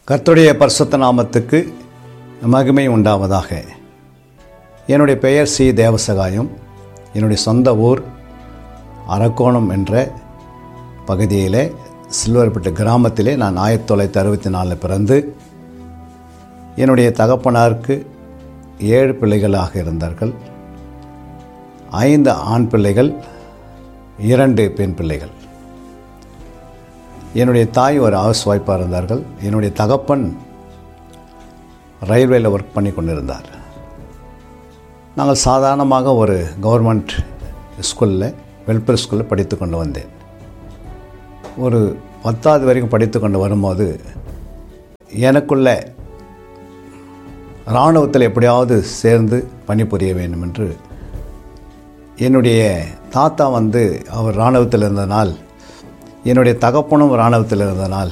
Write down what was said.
கர்த்தருடைய பரிசுத்த நாமத்துக்கு மகிமை உண்டாவதாக என்னுடைய பெயர் சி தேவசகாயம் என்னுடைய சொந்த ஊர் அரக்கோணம் என்ற பகுதியிலே சில்வர்பட்டு கிராமத்திலே நான் ஆயிரத்தி தொள்ளாயிரத்தி அறுபத்தி நாலில் பிறந்து என்னுடைய தகப்பனாருக்கு ஏழு பிள்ளைகளாக இருந்தார்கள் ஐந்து ஆண் பிள்ளைகள் இரண்டு பெண் பிள்ளைகள் என்னுடைய தாய் ஒரு ஹவுஸ் ஒய்ஃபாக இருந்தார்கள் என்னுடைய தகப்பன் ரயில்வேயில் ஒர்க் பண்ணி கொண்டிருந்தார் நாங்கள் சாதாரணமாக ஒரு கவர்மெண்ட் ஸ்கூலில் வெல்ஃபேர் ஸ்கூலில் படித்து கொண்டு வந்தேன் ஒரு பத்தாவது வரைக்கும் படித்து கொண்டு வரும்போது எனக்குள்ள இராணுவத்தில் எப்படியாவது சேர்ந்து பணிபுரிய வேண்டும் என்று என்னுடைய தாத்தா வந்து அவர் இராணுவத்தில் இருந்தனால் என்னுடைய தகப்பனும் இராணுவத்தில் இருந்தனால்